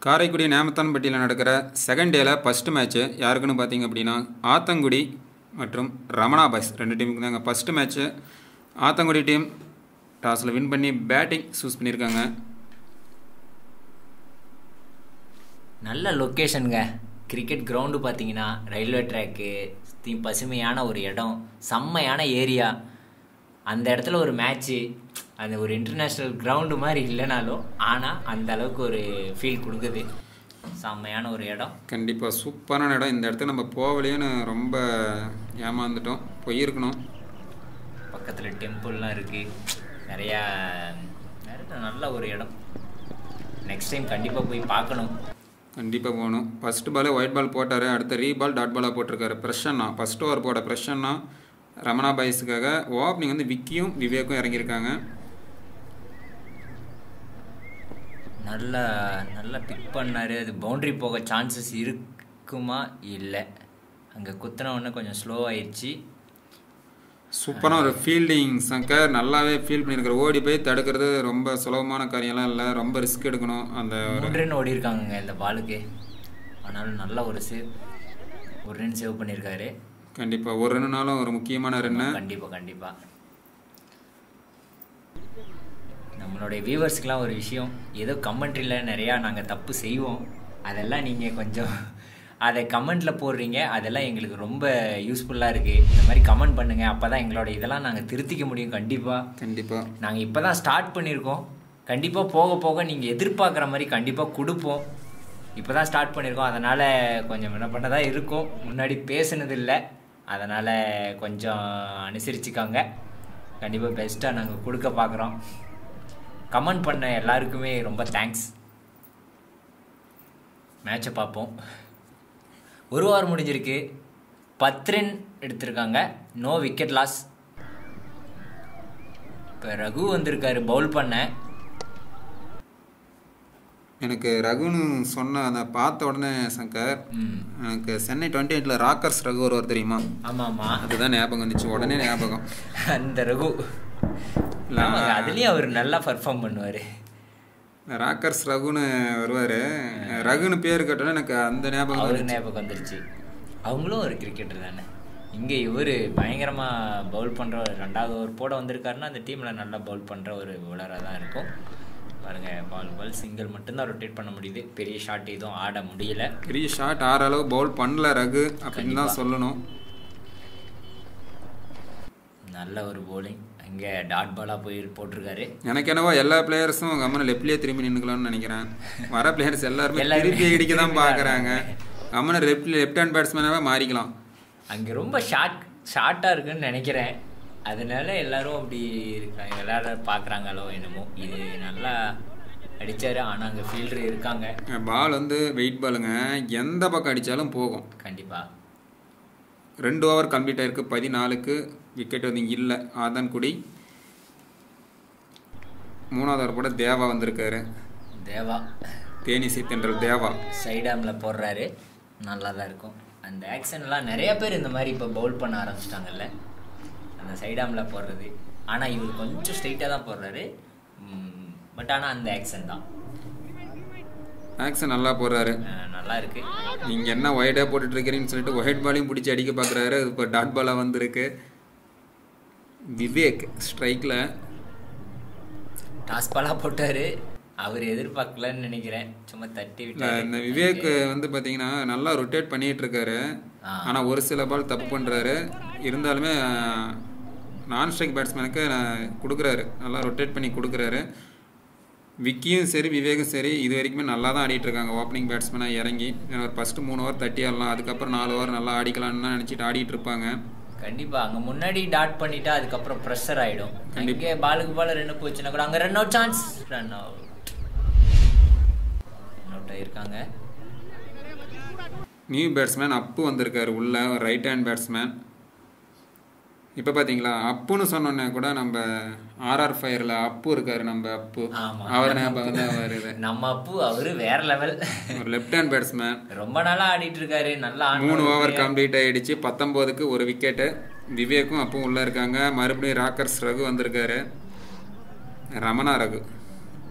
காரைக்குடி நேமத்தான்பட்டியில் நடக்கிற செகண்ட் டேல first match யாருக்குன்னு பார்த்தீங்க அப்படின்னா ஆத்தங்குடி மற்றும் ரமணா பாய்ஸ் ரெண்டு டீமுக்கு தாங்க ஃபஸ்ட்டு மேட்ச்சு ஆத்தங்குடி டீம் டாஸில் வின் பண்ணி பேட்டிங் சூஸ் பண்ணியிருக்காங்க நல்ல லொக்கேஷனுங்க கிரிக்கெட் கிரவுண்டு பார்த்தீங்கன்னா ரயில்வே ட்ராக்கு தீ பசுமையான ஒரு இடம் செம்மையான ஏரியா அந்த இடத்துல ஒரு மேட்ச்சு அந்த ஒரு இன்டர்நேஷ்னல் கிரவுண்டு மாதிரி இல்லைனாலும் ஆனால் அந்த அளவுக்கு ஒரு ஃபீல் கொடுக்குது செம்மையான ஒரு இடம் கண்டிப்பாக சூப்பரான இடம் இந்த இடத்துக்கு நம்ம போகலையேன்னு ரொம்ப ஏமாந்துட்டோம் போயிருக்கணும் பக்கத்தில் டெம்பிள்லாம் இருக்குது நிறையா நிறைய நல்ல ஒரு இடம் நெக்ஸ்ட் டைம் கண்டிப்பாக போய் பார்க்கணும் கண்டிப்பாக போகணும் ஃபஸ்ட்டு பாலே ஒயிட் பால் போட்டார் அடுத்த ரீபால் டாட் பாலாக போட்டிருக்காரு ப்ரெஷன்னா ஃபஸ்ட் ஓவர் போட ப்ரெஷன்னா ரமணா பாய்ஸுக்காக ஓப்பனிங் வந்து விக்கியும் விவேக்கும் இறங்கியிருக்காங்க நல்லா நல்லா பிக் பண்ணார் அது பவுண்ட்ரி போக சான்சஸ் இருக்குமா இல்லை அங்கே குத்தின உடனே கொஞ்சம் ஸ்லோ ஆயிடுச்சு சூப்பரான ஒரு ஃபீல்டிங் சங்கர் நல்லாவே ஃபீல் பண்ணியிருக்காரு ஓடி போய் தடுக்கிறது ரொம்ப சுலபமான காரியம்லாம் இல்லை ரொம்ப ரிஸ்க் எடுக்கணும் அந்த ஒரு மூணு ரன் ஓடி இருக்காங்கங்க இந்த பாலுக்கு ஆனாலும் நல்ல ஒரு சேவ் ஒரு ரன் சேவ் பண்ணியிருக்காரு கண்டிப்பாக ஒரு ரன்னுனாலும் ஒரு முக்கியமான ரன்னு கண்டிப்பாக கண்டிப்பாக நம்மளுடைய வியூவர்ஸ்க்குலாம் ஒரு விஷயம் ஏதோ கமெண்ட்ரியில் நிறையா நாங்கள் தப்பு செய்வோம் அதெல்லாம் நீங்கள் கொஞ்சம் அதை கமெண்ட்டில் போடுறீங்க அதெல்லாம் எங்களுக்கு ரொம்ப யூஸ்ஃபுல்லாக இருக்குது இந்த மாதிரி கமெண்ட் பண்ணுங்கள் அப்போ தான் எங்களோட இதெல்லாம் நாங்கள் திருத்திக்க முடியும் கண்டிப்பாக கண்டிப்பாக நாங்கள் இப்போ தான் ஸ்டார்ட் பண்ணியிருக்கோம் கண்டிப்பாக போக போக நீங்கள் எதிர்பார்க்குற மாதிரி கண்டிப்பாக கொடுப்போம் இப்போ தான் ஸ்டார்ட் பண்ணியிருக்கோம் அதனால் கொஞ்சம் என்ன பண்ணதாக இருக்கும் முன்னாடி பேசுனது இல்லை அதனால் கொஞ்சம் அனுசரிச்சுக்காங்க கண்டிப்பாக பெஸ்ட்டாக நாங்கள் கொடுக்க பார்க்குறோம் கமெண்ட் பண்ண எல்லாருக்குமே ரொம்ப தேங்க்ஸ் மேட்சை பார்ப்போம் ஒரு வாரம் முடிஞ்சிருக்கு பத்து ரன் எடுத்திருக்காங்க நோ விக்கெட் லாஸ் இப்போ ரகு வந்திருக்காரு பவுல் பண்ண எனக்கு ரகுன்னு சொன்ன அந்த பார்த்த உடனே சங்கர் ம் எனக்கு சென்னை டுவெண்ட்டி எயிட்டில் ராக்கர்ஸ் ரகு ஒருவர் தெரியுமா ஆமாம் ஆமாம் அதுதான் ஞாபகம் வந்துச்சு உடனே ஞாபகம் அந்த ரகு இல்ல, ஆமாங்க, அதுலயும் அவர் நல்லா பர்ஃபார்ம் பண்ணுவார் ராக்கர்ஸ் ரகுன்னு வருவார் ரகுன்னு பேர் கேட்டோன்னே எனக்கு அந்த ஞாபகம் அவரு வந்துச்சு. ஞாபகம் வந்துருச்சு அவங்களும் ஒரு கிரிக்கெட்டர் தானே இங்கே இவர் பயங்கரமாக பவுல் பண்ணுற ரெண்டாவது ஓவர் போட வந்திருக்காருன்னா அந்த டீமில் நல்லா பவுல் பண்ணுற ஒரு பவுலராக தான் இருக்கும் பாருங்க பால் பால் சிங்கிள் மட்டும்தான் ரொட்டேட் பண்ண முடியுது பெரிய ஷாட் எதுவும் ஆட முடியல பெரிய ஷாட் ஆற அளவு பவுல் பண்ணல ரகு அப்படின்னு தான் சொல்லணும் நல்ல ஒரு bowling இங்கே டாட் பாலாக போய் போட்டிருக்காரு எனக்கு என்னவோ எல்லா பிளேயர்ஸும் கம்மனை லெஃப்ட்லேயே திரும்பி நின்றுக்கலாம்னு நினைக்கிறேன் வர பிளேயர்ஸ் எல்லாருமே எல்லாருமே திருப்பி அடிக்க தான் திருப்பி பார்க்குறாங்க கம்மனை லெஃப்ட் லெஃப்ட் ஹேண்ட் பேட்ஸ்மேனாகவே மாறிக்கலாம் அங்கே ரொம்ப ஷார்ட் ஷார்ட்டாக இருக்குன்னு நினைக்கிறேன் அதனால எல்லாரும் அப்படி இருக்காங்க எல்லாரும் பார்க்குறாங்களோ என்னமோ இது நல்லா அடிச்சாரு ஆனால் அங்கே ஃபீல்டர் இருக்காங்க பால் வந்து வெயிட் பாலுங்க எந்த பக்கம் அடித்தாலும் போகும் கண்டிப்பாக ரெண்டு ஓவர் கம்ப்ளீட் ஆயிருக்கு பதினாலுக்கு விக்கெட் வந்து இல்லை ஆதன்குடி மூணாவது ஓவர் கூட தேவா வந்திருக்காரு தேவா தேனிசி தென்றல் தேவா சைடாமில் போடுறாரு நல்லா தான் இருக்கும் அந்த ஆக்ஷன்லாம் நிறைய பேர் இந்த மாதிரி இப்போ பவுல் பண்ண ஆரம்பிச்சிட்டாங்கல்ல அந்த சைடாமில் போடுறது ஆனால் இவர் கொஞ்சம் ஸ்ட்ரைட்டாக தான் போடுறாரு பட் ஆனால் அந்த ஆக்ஷன் தான் ஆக்ஷன் நல்லா போடுறாரு அஹ் நல்லா இருக்கு நீங்கள் என்ன ஒயிடாக போட்டுட்டு இருக்கிறீங்கன்னு சொல்லிட்டு ஒயிட் பாலையும் பிடிச்சி அடிக்க பார்க்குறாரு இப்போ டாட் பாலாக வந்திருக்கு விவேக் ஸ்ட்ரைக்கில் டாஸ் பாலாக போட்டார் அவர் எதிர்பார்க்கலன்னு நினைக்கிறேன் சும்மா தட்டி விட்டாரு இந்த விவேக் வந்து பார்த்தீங்கன்னா நல்லா ரொட்டேட் பண்ணிட்டு இருக்காரு ஆ. ஆனால் ஒரு சில பால் தப்பு பண்ணுறாரு இருந்தாலுமே நான் ஸ்ட்ரைக் பேட்ஸ்மேனுக்கு கொடுக்குறாரு நல்லா ரொட்டேட் பண்ணி கொடுக்குறாரு விக்கியும் சரி விவேக்கும் சரி இது வரைக்குமே நல்லா தான் ஆடிட்டு இருக்காங்க ஓப்பனிங் பேட்ஸ்மேனாக இறங்கி ஒரு ஃபஸ்ட்டு மூணு ஓவர் தட்டி ஆடலாம் அதுக்கப்புறம் நாலு ஓவர் நல்லா ஆடிக்கலாம்னு தான் நினச்சிட்டு ஆடிட்டு இருப்பாங்க கண்டிப்பா அங்க முன்னாடி டாட் பண்ணிட்டா அதுக்கப்புறம் ப்ரெஷர் ஆயிடும் இங்கே பாலுக்கு பால் ரெண்டு போச்சுன்னா கூட அங்க run out chance run out run out ஆயிருக்காங்க நியூ பேட்ஸ்மேன் அப்பு வந்திருக்காரு உள்ள ரைட் ஹேண்ட் பேட்ஸ்மேன் இப்போ பார்த்தீங்களா அப்புன்னு சொன்னோன்னே கூட நம்ம ஆர்ஆர் ஃபயரில் அப்பு இருக்காரு நம்ம அப்பு ஆமா. அவர் ஞாபகம் தான் வருது நம்ம அப்பு அவரு வேற லெவல் ஒரு லெஃப்ட் ஹேண்ட் பேட்ஸ்மேன் ரொம்ப நாளா ஆடிட்டு இருக்காரு நல்லா மூணு ஆடுனாரு. ஓவர் கம்ப்ளீட் ஆயிடுச்சு பத்தொம்போதுக்கு ஒரு விக்கெட்டு விவேக்கும் அப்பவும் உள்ளே இருக்காங்க மறுபடியும் ராக்கர்ஸ் ரகு வந்திருக்காரு ரமணா ரகு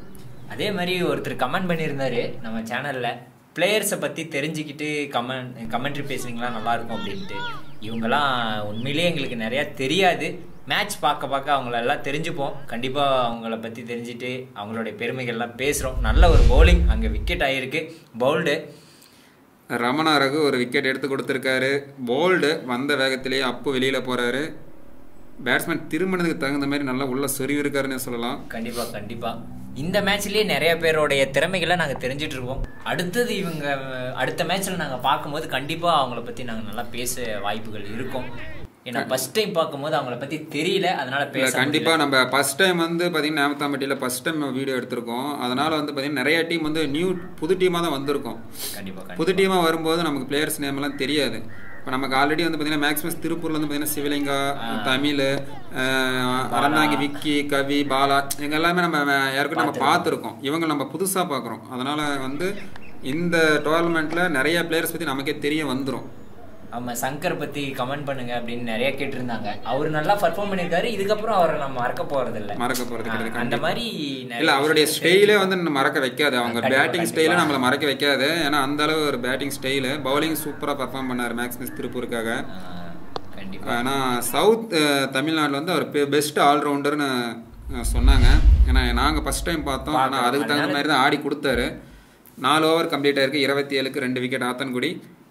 அதே மாதிரி ஒருத்தர் கமெண்ட் பண்ணியிருந்தாரு நம்ம சேனல்ல பிளேயர்ஸை பற்றி தெரிஞ்சுக்கிட்டு கமெண்ட் கமெண்ட்ரி பேசுனீங்களா நல்லா இருக்கும் அப்படின்ட்டு இவங்கெல்லாம் உண்மையிலேயே எங்களுக்கு நிறையா தெரியாது மேட்ச் பார்க்க பார்க்க அவங்கள எல்லாம் தெரிஞ்சுப்போம் கண்டிப்பாக அவங்கள பற்றி தெரிஞ்சுட்டு அவங்களுடைய பெருமைகள்லாம் பேசுகிறோம் நல்ல ஒரு பவுலிங் அங்கே விக்கெட் ஆகிருக்கு பவுல்டு ரமணா ரகு ஒரு விக்கெட் எடுத்து கொடுத்துருக்காரு போல்டு வந்த வேகத்திலேயே அப்பு வெளியில் போகிறாரு பேட்ஸ்மேன் திரும்பினதுக்கு தகுந்த மாதிரி நல்லா உள்ள சொருவிருக்காருன்னு சொல்லலாம் கண்டிப்பா கண்டிப்பா இந்த மேட்ச்லயே நிறைய பேருடைய திறமைகளை நாங்க தெரிஞ்சிட்டு இருக்கோம் அடுத்தது இவங்க அடுத்த மேட்ச்ல நாங்க பார்க்கும்போது கண்டிப்பா அவங்கள பத்தி நாங்க நல்லா பேச வாய்ப்புகள் இருக்கும் ஏன்னா ஃபர்ஸ்ட் டைம் பார்க்கும்போது அவங்கள பத்தி தெரியல அதனால இல்லை பேச கண்டிப்பாக நம்ம ஃபஸ்ட் டைம் வந்து பார்த்தீங்கன்னா நேமத்தாம்பட்டியில் ஃபஸ்ட் டைம் வீடியோ எடுத்திருக்கோம் அதனால் வந்து பார்த்தீங்கன்னா நிறைய டீம் வந்து நியூ புது டீமாக தான் வந்திருக்கும் கண்டிப்பா கண்டிப்பா புது டீமாக வரும்போது நமக்கு பிளேயர்ஸ் நேம் எல்லாம் தெரியாது இப்போ நமக்கு ஆல்ரெடி வந்து பார்த்தீங்கன்னா மேக்ஸிமம் திருப்பூர்ல வந்து பார்த்தீங்கன்னா சிவலிங்கா தமிழ் அறந்தாங்கி விக்கி கவி பாலா இவங்க எல்லாமே நம்ம யாருக்கும் நம்ம பார்த்துருக்கோம் இவங்க நம்ம புதுசாக பார்க்குறோம் அதனால் வந்து இந்த டோர்னமெண்ட்டில் நிறைய பிளேயர்ஸ் பற்றி நமக்கே தெரிய வந்துடும் ஆமா சங்கர் பத்தி கமெண்ட் பண்ணுங்க அப்படின்னு நிறைய கேட்டிருந்தாங்க அவர் நல்லா பர்ஃபார்ம் பண்ணிருக்காரு இதுக்கப்புறம் அவரை நம்ம மறக்க போறது இல்ல மறக்க போகிறது கிடையாது அந்த மாதிரி நிறைய இல்ல அவருடைய விஷயம் ஸ்டைலே வந்து நம்ம மறக்க வைக்காது அவங்க கண்டிப்பா, பேட்டிங் கண்டிப்பா. ஸ்டைல நம்மள மறக்க வைக்காது ஏன்னா அந்த அளவு ஒரு பேட்டிங் ஸ்டைலு பவுலிங் சூப்பரா பர்ஃபார்ம் பண்ணாரு மேக்ஸ்மிஸ் திருப்பூருக்காக ஆ, கண்டிப்பா ஆனா சவுத் அஹ், தமிழ்நாட்டுல வந்து அவர் பெஸ்ட் ஆல்ரவுண்டர்னு சொன்னாங்க ஏன்னா நாங்க ஃபர்ஸ்ட் டைம் பார்த்தோம் ஆனா பார்த்தோம். அதுக்கு தகுந்த மாதிரி தான் ஆடி கொடுத்தாரு நாலு ஓவர் கம்ப்ளீட் ஆயிருக்கு இருபத்தி ஏழுக்கு ரெண்டு விக்கெட் ஆத்தன்குடி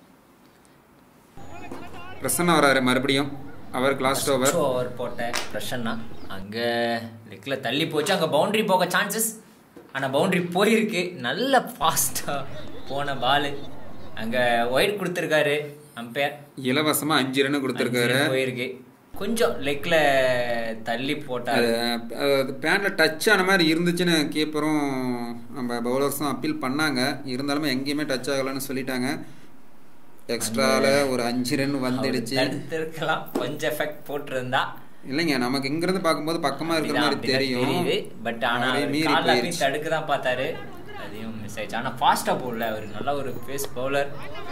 பிரசன்னா வராரு மறுபடியும் அவருக்கு லாஸ்ட் ஓவர் ஓவர் போட்ட பிரஷன்னா அங்க லெக்ல தள்ளி போச்சு அங்க பவுண்டரி போக சான்சஸ் ஆனா பவுண்டரி போயிருக்கு நல்ல ஃபாஸ்டா போன பால் அங்க ஒயிட் கொடுத்துருக்காரு அம்பையர் இலவசமா அஞ்சு ரன் கொடுத்துருக்காரு போயிருக்கு கொஞ்சம் லெக்ல தள்ளி போட்டாரு பேன்ல டச் ஆன மாதிரி இருந்துச்சுன்னு கீப்பரும் நம்ம பவுலர்ஸும் அப்பீல் பண்ணாங்க இருந்தாலுமே எங்கேயுமே டச் ஆகலைன்னு சொல்லிட்டாங்க எக்ஸ்ட்ரால ஒரு அஞ்சு ரன் வந்துடுச்சு தடுத்திருக்கலாம் கொஞ்சம் எஃபெக்ட் போட்டிருந்தா இல்லைங்க நமக்கு இங்கிருந்து பார்க்கும்போது பக்கமா இருக்கிற மாதிரி அப்படிதான் தெரியும் தெரியுது பட் ஆனா அவரே அவர் மீறி கால்ல போய் போயிருச்சு. தடுக்க தான் பார்த்தாரு அதையும் மிஸ் ஆயிடுச்சு ஆனா ஃபாஸ்டா போடல அவர் நல்ல ஒரு பேஸ் பவுலர்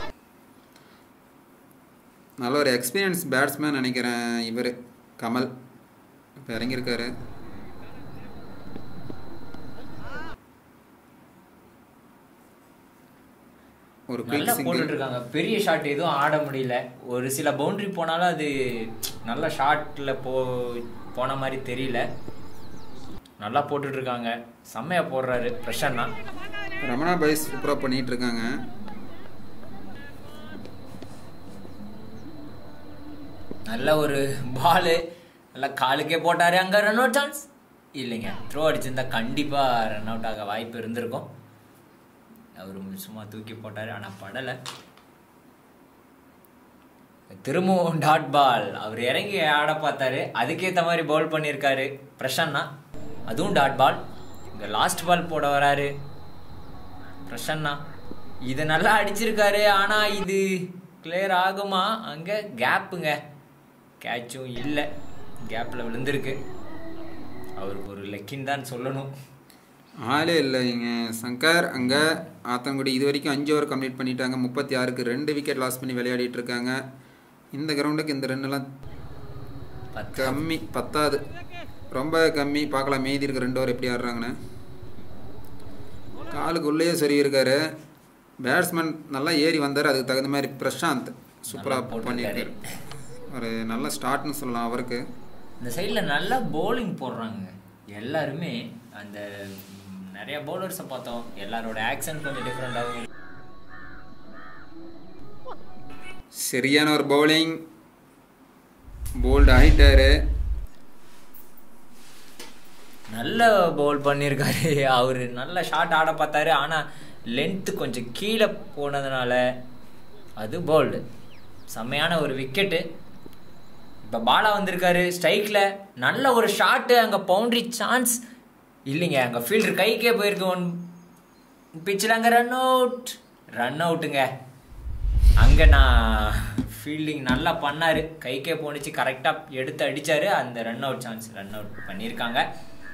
நல்ல ஒரு எக்ஸ்பீரியன்ஸ் பேட்ஸ்மேன் நினைக்கிறேன் இவர் கமல் இப்போ இறங்கியிருக்காரு ஒரு நல்லா குயிக் சிங்கிள் போட்டுட்டு இருக்காங்க பெரிய ஷாட் எதுவும் ஆட முடியல ஒரு சில பவுண்டரி போனாலும் அது நல்ல ஷாட்ல போ போன மாதிரி தெரியல நல்லா போட்டுட்டு இருக்காங்க செம்மையா போடுறாரு பிரஷன்னா ரமணா பாய் சூப்பராக பண்ணிட்டு இருக்காங்க நல்ல ஒரு பாலு நல்லா காலுக்கே போட்டாரு அங்க ரன் அவுட் சான்ஸ் இல்லைங்க த்ரோ அடிச்சிருந்தா கண்டிப்பா ரன் அவுட் ஆக வாய்ப்பு இருந்திருக்கும் அவர் சும்மா தூக்கி போட்டாரு ஆனா படலை திரும்பவும் டாட் பால் அவர் இறங்கி ஆட பார்த்தாரு அதுக்கேற்ற மாதிரி பவுல் பண்ணியிருக்காரு பிரசன்னா அதுவும் டாட் பால் இங்கே லாஸ்ட் பால் போட வராரு பிரசன்னா இது நல்லா அடிச்சிருக்காரு ஆனால் இது கிளியர் ஆகுமா அங்கே கேப்புங்க கேட்சும் இல்லை கேப்பில் விழுந்திருக்கு அவருக்கு ஒரு லெக்கின் தான் சொல்லணும் ஆளே இல்லைங்க சங்கர் அங்கே ஆத்தங்குடி இது வரைக்கும் அஞ்சு ஓவர் கம்ப்ளீட் பண்ணிட்டாங்க முப்பத்தி ஆறுக்கு ரெண்டு விக்கெட் லாஸ் பண்ணி விளையாடிட்டு இருக்காங்க இந்த கிரவுண்டுக்கு இந்த ரெண்டெல்லாம் பத்து கம்மி பத்தாது ரொம்ப கம்மி பார்க்கலாம் மீதி இருக்க ரெண்டு ஓவர் எப்படி ஆடுறாங்கன்னு காலுக்கு உள்ளேயே சரி இருக்காரு பேட்ஸ்மேன் நல்லா ஏறி வந்தார் அதுக்கு தகுந்த மாதிரி பிரசாந்த் சூப்பராக நல்லா பண்ணியிருக்காரு ஒரு நல்ல ஸ்டார்ட்னு சொல்லலாம் அவருக்கு இந்த சைடில் நல்லா bowling போடுறாங்க எல்லாருமே அந்த ம், நிறைய பவுலர்ஸை பார்த்தோம் எல்லாரோட ஆக்சன் கொஞ்சம் டிஃப்ரெண்டாகவும் சரியான ஒரு பவுலிங் போல்டு ஆகிட்டாரு நல்ல பவுல் பண்ணியிருக்காரு அவர் நல்ல ஷாட் ஆட பார்த்தாரு ஆனால் லென்த்து கொஞ்சம் கீழே போனதுனால அது பவுல்டு செம்மையான ஒரு விக்கெட்டு இப்போ பாலா வந்திருக்காரு ஸ்ட்ரைக்கில் நல்ல ஒரு ஷாட்டு அங்கே பவுண்டரி சான்ஸ் இல்லைங்க அங்கே ஃபீல்டர் கைக்கே போயிருக்கு ஒன் பிச்சில் அங்கே ரன் அவுட் ரன் அவுட்டுங்க அங்கே நான் ஃபீல்டிங் நல்லா பண்ணார் கைக்கே போணுச்சு கரெக்டாக எடுத்து அடித்தார் அந்த run out chance run out பண்ணியிருக்காங்க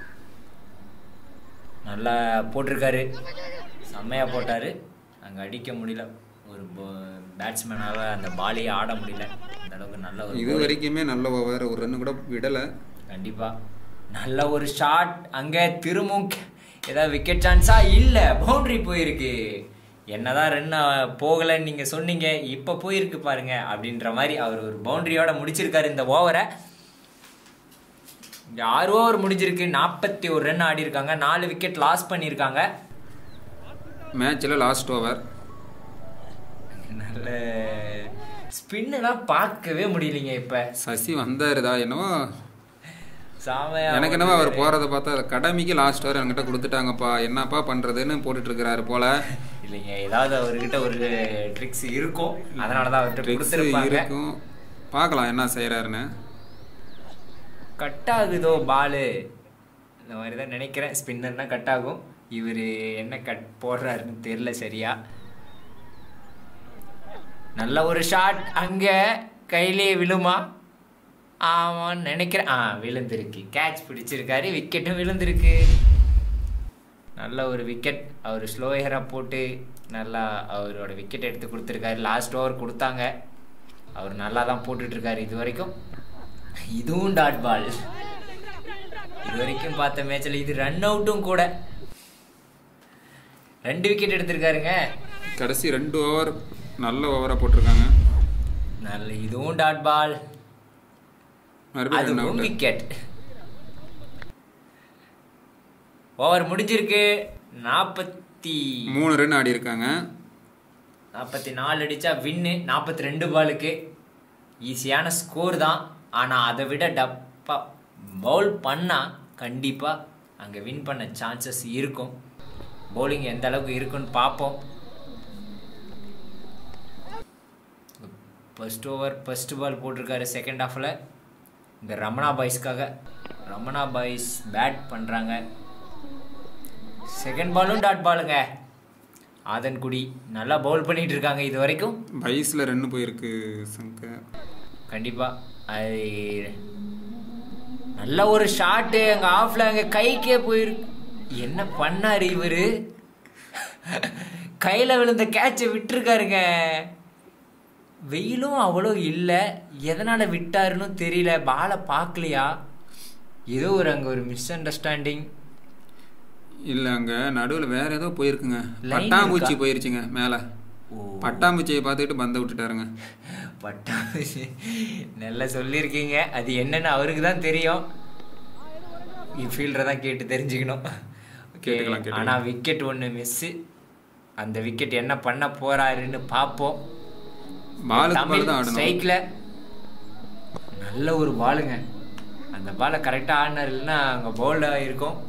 நல்லா போட்டிருக்காரு செம்மையாக போட்டார் அங்கே அடிக்க முடியல ஒரு பேட்ஸ்மேனால அந்த பாலையே ஆட முடியல அந்த அளவுக்கு நல்ல ஒரு இது வரைக்குமே நல்ல ஓவர் ஒரு ரன் கூட விடலை கண்டிப்பா நல்ல ஒரு ஷாட் அங்கே திரும்பவும் ஏதாவது விக்கெட் சான்ஸா இல்ல பவுண்டரி போயிருக்கு என்னதான் ரன் போகலைன்னு நீங்க சொன்னீங்க இப்ப போயிருக்கு பாருங்க அப்படின்ற மாதிரி அவர் ஒரு பவுண்டரியோட முடிச்சிருக்காரு இந்த ஓவரை இங்க ஆறு ஓவர் முடிஞ்சிருக்கு நாற்பத்தி ஒரு ரன் ஆடி இருக்காங்க நாலு விக்கெட் லாஸ் பண்ணியிருக்காங்க மேட்ச்சில் லாஸ்ட் ஓவர் நல்ல ஸ்பின்னுலாம் பார்க்கவே முடியலைங்க இப்ப சசி வந்தாருதா என்னவோ சாமையா எனக்கு என்னவோ அவர் போறத பார்த்தா கடமைக்கு லாஸ்ட் ஓவர் என்கிட்ட கொடுத்துட்டாங்கப்பா என்னப்பா பண்றதுன்னு போட்டுட்டு இருக்கிறாரு போல இல்லைங்க ஏதாவது அவர்கிட்ட ஒரு ட்ரிக்ஸ் இருக்கும் அதனால தான் அவர்கிட்ட ட்ரிக்ஸ் கொடுத்துருப்பாங்க இருக்கும் பார்க்கலாம் என்ன செய்யறாருன்னு கட் ஆகுதோ பாலு இந்த மாதிரி தான் நினைக்கிறேன் ஸ்பின்னர்னா கட் ஆகும் இவர் என்ன கட் போடுறாருன்னு தெரியல சரியா நல்ல ஒரு ஷாட் அங்கே கையிலே விழுமா ஆமான்னு நினைக்கிறேன் ஆ விழுந்திருக்கு கேட்ச் பிடிச்சிருக்காரு விக்கெட்டும் விழுந்திருக்கு நல்ல ஒரு விக்கெட் அவர் ஸ்லோயராக போட்டு நல்லா அவரோட விக்கெட் எடுத்து கொடுத்துருக்காரு லாஸ்ட் ஓவர் கொடுத்தாங்க அவர் நல்லா தான் போட்டுட்ருக்காரு இது வரைக்கும் இதுவும் டாட் பால் இது வரைக்கும் பார்த்த மேட்ச்சில் இது ரன் அவுட்டும் கூட ரெண்டு விக்கெட் எடுத்திருக்காருங்க கடைசி ரெண்டு ஓவர் நல்ல ஓவராக போட்டிருக்காங்க நல்ல இதுவும் டாட் பால் மறுபடியும் run அதுவும் out. விக்கெட் ஓவர் முடிஞ்சிருக்கு நாற்பத்தி மூணு ரன் ஆடி இருக்காங்க நாற்பத்தி நாலு அடிச்சா வின்னு நாற்பத்தி ரெண்டு பாலுக்கு ஈஸியான ஸ்கோர் தான் ஆனால் அதை விட டப்பா பவுல் பண்ணால் கண்டிப்பாக அங்கே வின் பண்ண சான்சஸ் இருக்கும் பவுலிங் எந்த அளவுக்கு இருக்குன்னு பார்ப்போம் ஃபர்ஸ்ட் ஓவர் ஃபர்ஸ்ட் பால் போட்டிருக்காரு செகண்ட் ஹாஃபில் இந்த ரமணா பாய்ஸ்க்காக ரமணா பாய்ஸ் பேட் பண்ணுறாங்க செகண்ட் பாலும் டாட் பாலுங்க ஆதன்குடி நல்லா பவுல் பண்ணிட்டு இருக்காங்க இது வரைக்கும் பைஸில் ரன் போயிருக்கு சங்கர் கண்டிப்பா அது நல்ல ஒரு ஷாட்டு அங்க ஆஃப்ல அங்க கைக்கே போயிருக்கு என்ன பண்ணாரு இவரு கையில விழுந்த கேட்சை விட்டுருக்காருங்க வெயிலும் அவ்வளோ இல்லை எதனால விட்டாருன்னு தெரியல பாலை பார்க்கலையா ஏதோ ஒரு அங்க ஒரு மிஸ் அண்டர்ஸ்டாண்டிங் இல்லை அங்கே நடுவில் வேற ஏதோ போயிருக்குங்க Line பட்டாம்பூச்சி இருக்கா? போயிருச்சுங்க மேலே ஓ பட்டாம்பூச்சியை பார்த்துக்கிட்டு பந்த விட்டுட்டாருங்க பட்டாம்பூச்சி நல்லா சொல்லியிருக்கீங்க அது என்னன்னு அவருக்கு தான் தெரியும் ஃபீல்டரை தான் கேட்டு தெரிஞ்சுக்கணும் கேட்டுக்கலாம், கேட்டுக்கலாம். ஆனால் விக்கெட் ஒன்று மிஸ்ஸு அந்த விக்கெட் என்ன பண்ண போறாருன்னு பார்ப்போம் பாலுக்கு பால் தான் ஆடணும் ஸ்ட்ரைக்கில் நல்ல ஒரு பாலுங்க அந்த பாலை கரெக்டாக ஆடினார் இல்லைன்னா அங்கே பவுல்டாக இருக்கும்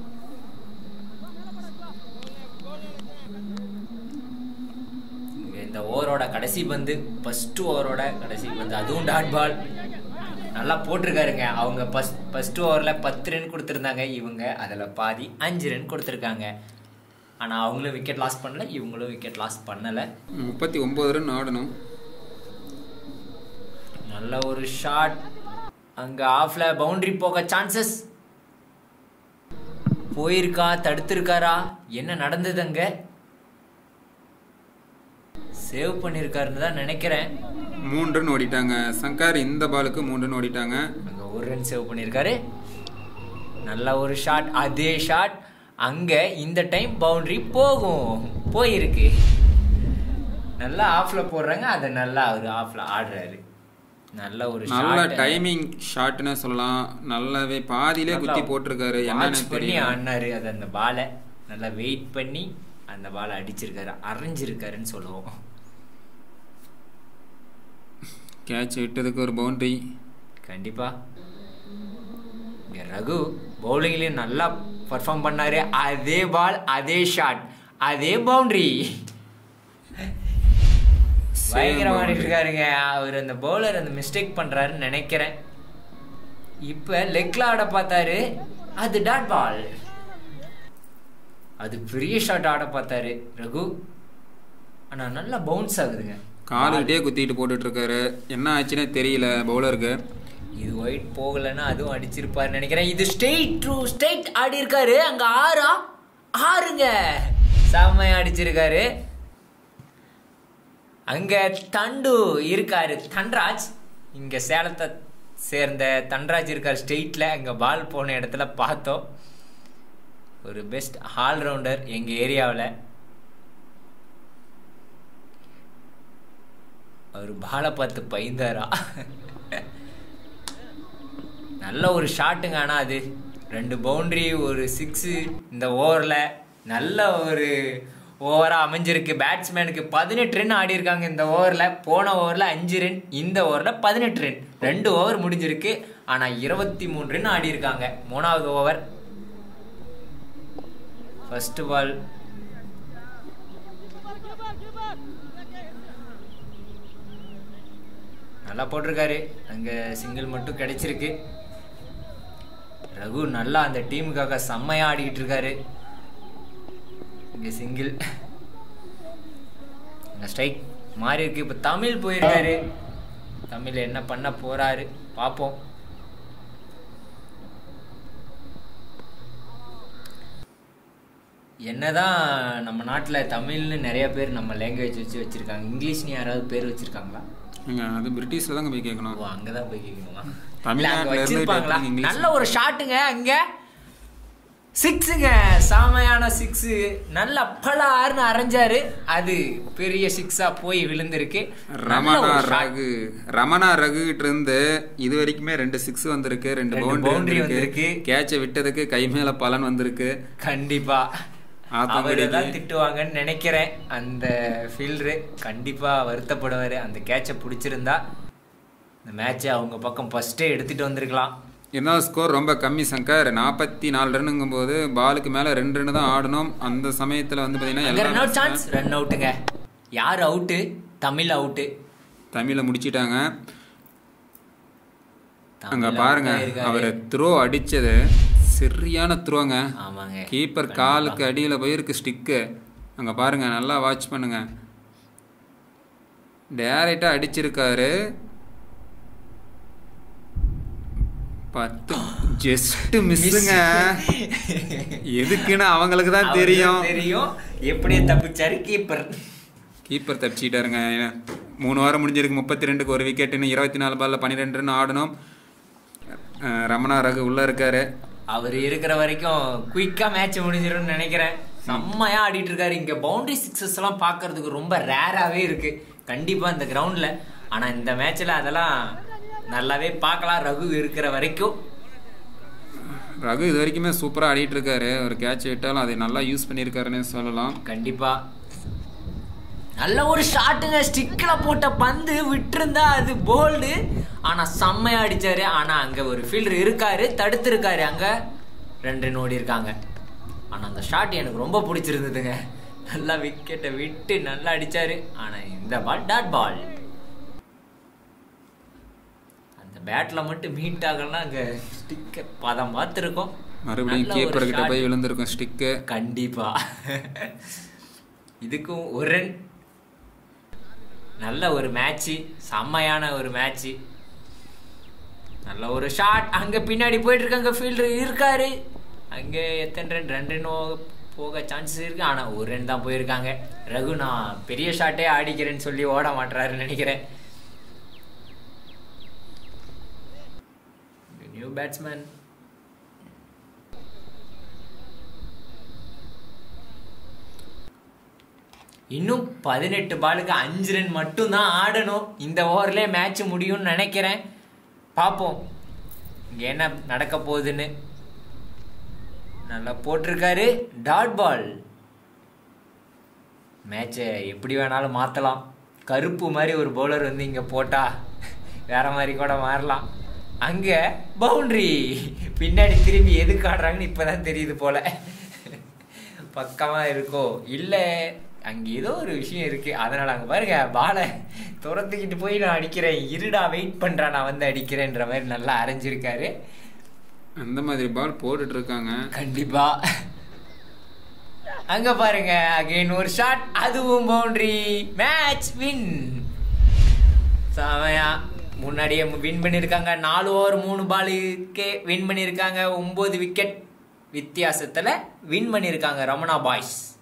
இங்க இந்த ஓவரோட கடைசி பந்து ஃபர்ஸ்ட் ஓவரோட கடைசி பந்து அதுவும் டாட் பால் நல்லா போட்டிருக்காருங்க அவங்க ஃபஸ்ட் ஃபர்ஸ்ட் ஓவரில் பத்து ரன் கொடுத்துருந்தாங்க இவங்க அதில் பாதி அஞ்சு ரன் கொடுத்துருக்காங்க ஆனால் அவங்களும் விக்கெட் லாஸ் பண்ணல இவங்களும் விக்கெட் லாஸ் பண்ணலை முப்பத்தி ஒம்பது ரன் ஆடணும் நல்ல ஒரு ஷாட் அங்க ஆஃப்ல பவுண்டரி போக சான்சஸ் போயிருக்கா தடுத்திருக்காரா என்ன நடந்தது அங்க சேவ் பண்ணிருக்காருன்னு தான் நினைக்கிறேன் மூணு ரன் ஓடிட்டாங்க சங்கர் இந்த பாலுக்கு மூணு ரன் ஓடிட்டாங்க அங்க ஒரு ரன் சேவ் பண்ணிருக்காரு நல்ல ஒரு ஷாட் அதே ஷாட் அங்க இந்த டைம் பவுண்டரி போகும் போயிருக்கு நல்லா ஆஃப்ல போடுறாங்க அதை நல்லா அவர் ஆஃப்ல ஆடுறாரு நல்ல ஒரு நல்ல ஷாட் டைமிங் ஷாட்னு சொல்லலாம் நல்லாவே பாதியிலே நல்லா குத்தி போட்டிருக்காரு watch என்னன்னு பண்ணி தெரியல ஆடினாரு அது அந்த பாலை நல்லா வெயிட் பண்ணி அந்த பாலை அடிச்சிருக்காரு அரைஞ்சிருக்காருன்னு சொல்லுவோம் கேட்ச் விட்டதுக்கு ஒரு பவுண்டரி கண்டிப்பா இங்க ரகு பவுலிங்லயும் நல்லா பர்ஃபார்ம் பண்ணாரு அதே பால் அதே ஷாட் அதே பவுண்டரி பயங்கரமா boundary. இருக்காருங்க அவர் அந்த பவுலர் அந்த மிஸ்டேக் பண்றாருன்னு நினைக்கிறேன் இப்ப லெக்ல ஆட பார்த்தாரு அது டாட் பால் அது பெரிய ஷாட் ஆட பார்த்தாரு ரகு ஆனா நல்லா பவுன்ஸ் ஆகுதுங்க காலுக்கிட்டே குத்திட்டு போட்டுட்டு இருக்காரு என்ன ஆச்சுன்னே தெரியல பவுலருக்கு இது ஒயிட் போகலைன்னா அதுவும் அடிச்சிருப்பாரு நினைக்கிறேன் இது ஸ்ட்ரெயிட் ட்ரூ ஸ்ட்ரெயிட் ஆடி இருக்காரு அங்க ஆறா ஆறுங்க செம்மையா அடிச்சிருக்காரு அங்க தண்டு இருக்காரு தன்ராஜ் இங்க சேலத்தை சேர்ந்த தன்ராஜ் இருக்காரு ஸ்ட்ரெயிட்ல அங்க பால் போன இடத்துல பார்த்தோம் ஒரு பெஸ்ட் ஆல்ரவுண்டர் எங்கள் ஏரியாவில் அவர் பாலை பார்த்து பயந்தாரா நல்ல ஒரு ஷாட்டுங்க ஆனால் அது ரெண்டு பவுண்டரி ஒரு சிக்ஸு இந்த ஓவரில் நல்ல ஒரு ஓவராக அமைஞ்சிருக்கு பேட்ஸ்மேனுக்கு பதினெட்டு ரன் ஆடி இருக்காங்க இந்த ஓவரில் போன ஓவரில் அஞ்சு ரன் இந்த ஓவரில் பதினெட்டு ரன் ரெண்டு ஓவர் முடிஞ்சிருக்கு ஆனால் இருபத்தி மூணு ரன் ஆடி இருக்காங்க மூணாவது ஓவர் ஃபர்ஸ்ட் பால் நல்லா போட்டிருக்காரு அங்கே சிங்கிள் மட்டும் கிடைச்சிருக்கு ரகு நல்லா அந்த டீமுக்காக செம்மையா ஆடிக்கிட்டு இருக்காரு இங்கே சிங்கிள் ஸ்ட்ரைக் மாறி இருக்கு இப்போ தமிழ் போயிருக்காரு தமிழ் என்ன பண்ண போறாரு பார்ப்போம் என்னதான் நம்ம நாட்டில் தமிழ்னு நிறைய பேர் நம்ம லாங்குவேஜ் வச்சு வச்சிருக்காங்க இங்கிலீஷ்னு யாராவது பேர் வச்சிருக்காங்களா ஏங்க, அது பிரிட்டிஷ்ல தாங்க போய் கேட்கணும் ஓ அங்கதான் போய் கேட்கணுமா தமிழ்நாட்டுல இல்ல, அங்க இருந்து வச்சிருப்பாங்களா typing இங்கிலீஷ். நல்ல ஒரு ஷாட்டுங்க அங்க சிக்ஸுங்க செமையான சிக்ஸு நல்ல பலார்னு அரைஞ்சாரு அது பெரிய சிக்ஸா போய் விழுந்திருக்கு நல்ல ரமணா ஒரு shot. ரகு ரமணா ரகுகிட்ட இருந்து இது வரைக்குமே ரெண்டு சிக்ஸ் வந்திருக்கு ரெண்டு ரெண்டு பவுண்டரி boundary வந்திருக்கு வந்திருக்கு. கேட்ச விட்டதுக்கு கை மேல பலன் வந்திருக்கு கண்டிப்பா ஆத்தங்கரைக்கு. அவர் தான் திட்டுவாங்கன்னு நினைக்கிறேன் அந்த ஃபீல்டரு கண்டிப்பா வருத்தப்படுவாரு அந்த கேட்சை பிடிச்சிருந்தா இந்த மேட்சை அவங்க பக்கம் ஃபர்ஸ்டே எடுத்துட்டு வந்திருக்கலாம் இருந்தாலும் ஸ்கோர் ரொம்ப கம்மி சங்கர் நாற்பத்தி நாலு ரன்னுங்கும் போது பாலுக்கு மேல ரெண்டு ரன் தான் ஆடணும் அந்த சமயத்துல வந்து பாத்தீங்கன்னா அங்க ரன் அவுட் எல்லா சான்ஸ் ரன் அவுட்டுங்க யார் அவுட்டு தமிழ் அவுட்டு தமிழ முடிச்சிட்டாங்க அங்க தமிழ் பாருங்க out ஆயிருக்காரு. அவர் த்ரோ அடிச்சது சரியான த்ரோங்க ஆமாங்க கீப்பர் காலுக்கு அடியில போயிருக்கு ஸ்டிக்கு அங்க பாருங்க நல்லா வாட்ச் பண்ணுங்க டேரக்டா அடிச்சிருக்காரு பத்து ஜஸ்ட் மிஸ்ஸுங்க எதுக்குன்னு அவங்களுக்கு தான் அவருக்கு தெரியும் தெரியும் எப்படியே தப்பிச்சாரு கீப்பர் கீப்பர் தப்பிச்சிட்டாருங்க மூணு வாரம் முடிஞ்சிருக்கு முப்பத்தி ரெண்டுக்கு ஒரு விக்கெட் இன்னும் இருபத்தி நாலு பால்ல பன்னிரெண்டு ரன் ஆடணும் அஹ் ரமணா ரகு உள்ள இருக்காரு அவர் இருக்கிற வரைக்கும் குயிக்கா மேட்ச் முடிஞ்சிரும்னு நினைக்கிறேன் செம்மையா ஆடிட்டு இருக்காரு இங்க பவுண்டரி சிக்ஸஸ் எல்லாம் பார்க்கிறதுக்கு ரொம்ப ரேராவே இருக்கு கண்டிப்பா இந்த கிரவுண்ட்ல ஆனா இந்த மேட்ச்ல அதெல்லாம் நல்லாவே பார்க்கலாம் ரகு இருக்கிற வரைக்கும் ரகு இது வரைக்குமே சூப்பராக ஆடிட்டு இருக்காரு ஒரு கேட்ச் விட்டாலும் அதை நல்லா யூஸ் பண்ணியிருக்காருன்னு சொல்லலாம் கண்டிப்பா நல்ல ஒரு ஷாட்டுங்க ஸ்டிக்ல போட்ட பந்து விட்டிருந்தா அது போல்டு ஆனா செம்மையா அடிச்சாரு ஆனா அங்க ஒரு ஃபீல்டர் இருக்காரு தடுத்திருக்காரு அங்க ரெண்டு ரன் ஓடி இருக்காங்க ஆனா அந்த ஷாட் எனக்கு ரொம்ப பிடிச்சிருந்ததுங்க நல்லா விக்கெட்டை விட்டு நல்லா அடிச்சாரு ஆனா இந்த பால் டாட் பால் அந்த பேட்ல மட்டும் மீட் ஆகலாம் அங்க ஸ்டிக்க பதம் பார்த்துருக்கோம் மறுபடியும் நல்ல ஒரு கீப்பர் கிட்ட shot. போய் விழுந்திருக்கும் ஸ்டிக்கு கண்டிப்பா இதுக்கும் ஒரு ரன் நல்ல ஒரு மேட்ச்சு செம்மையான ஒரு மேட்ச்சு நல்ல ஒரு ஷாட் அங்க பின்னாடி போயிட்டு இருக்காங்க ஃபீல்டர் இருக்காரு அங்க எத்தனை ரன் ரெண்டு ரன் போக சான்சஸ் இருக்கு ஆனா ஒரு ரன் தான் போயிருக்காங்க ரகு நான் பெரிய ஷாட்டே ஆடிக்கிறேன்னு சொல்லி ஓட மாட்டாருன்னு நினைக்கிறேன் நியூ பேட்ஸ்மேன் இன்னும் பதினெட்டு பாலுக்கு அஞ்சு ரன் மட்டும்தான் ஆடணும் இந்த ஓவர்லேயே மேட்ச் முடியும்னு நினைக்கிறேன் பார்ப்போம் இங்கே என்ன நடக்க போகுதுன்னு நல்லா போட்டிருக்காரு டாட் பால் மேட்சை எப்படி வேணாலும் மாற்றலாம் கருப்பு மாதிரி ஒரு பவுலர் வந்து இங்கே போட்டா வேற மாதிரி கூட மாறலாம் அங்கே பவுண்ட்ரி பின்னாடி திரும்பி எதுக்கு ஆடுறாங்கன்னு இப்போதான் தெரியுது போல பக்கமாக இருக்கோ இல்லை அங்கே ஏதோ ஒரு விஷயம் இருக்கு அதனால அங்கே பாருங்க பாலை துரத்துக்கிட்டு போய் நான் அடிக்கிறேன் இருடா வெயிட் பண்ணுறா நான் வந்து அடிக்கிறேன்ற மாதிரி நல்லா அரைஞ்சிருக்காரு அந்த மாதிரி பால் போட்டுட்டு இருக்காங்க கண்டிப்பா அங்க பாருங்க அகைன் ஒரு ஷாட் அதுவும் பவுண்டரி மேட்ச் வின் செமையா முன்னாடியே வின் பண்ணியிருக்காங்க நாலு ஓவர் மூணு பாலுக்கே வின் பண்ணியிருக்காங்க ஒம்பது விக்கெட் வித்தியாசத்தில் வின் பண்ணியிருக்காங்க ரமணா பாய்ஸ்